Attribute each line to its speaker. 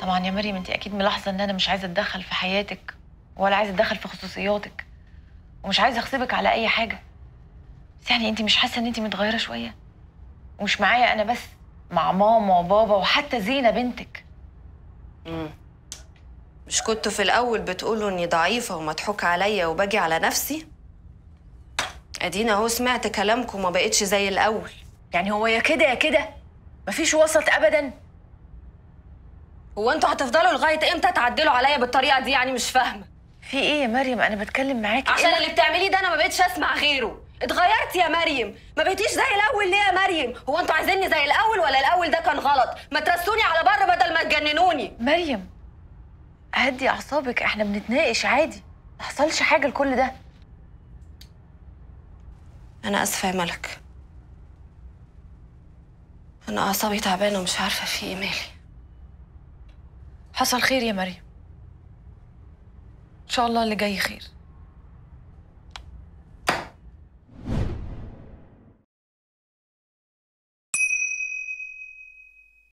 Speaker 1: طبعا يا مريم انت اكيد ملاحظه ان انا مش عايزه اتدخل في حياتك ولا عايزه اتدخل في خصوصياتك ومش عايزه اغصبك على اي حاجه بس يعني انت مش حاسه ان انت متغيره شويه ومش معايا انا بس مع ماما وبابا وحتى زينه بنتك
Speaker 2: مش كنتوا في الأول بتقولوا إني ضعيفة ومضحوك عليا وباجي على نفسي؟ أدينا أهو سمعت كلامكم وما بقتش زي الأول
Speaker 1: يعني هو يا كده يا كده مفيش وسط ابدا
Speaker 2: هو انتوا هتفضلوا لغاية إمتى تعدلوا عليا بالطريقة دي يعني مش فاهمة
Speaker 1: في ايه يا مريم انا بتكلم معاكي
Speaker 2: عشان
Speaker 1: إيه؟
Speaker 2: اللي بتعمليه ده أنا ما بقتش أسمع غيره اتغيرتي يا مريم ما بقيتيش زي الأول ليه يا مريم هو انتوا عايزيني زي الأول ولا الأول ده كان غلط ما ترسوني على بره بدل ما تجننوني
Speaker 1: مريم هدي اعصابك احنا بنتناقش عادي ما حصلش حاجه لكل ده
Speaker 2: أنا آسفة يا ملك أنا أعصابي تعبانة ومش عارفة في إيه مالي
Speaker 1: حصل خير يا مريم ان شاء الله اللي جاي خير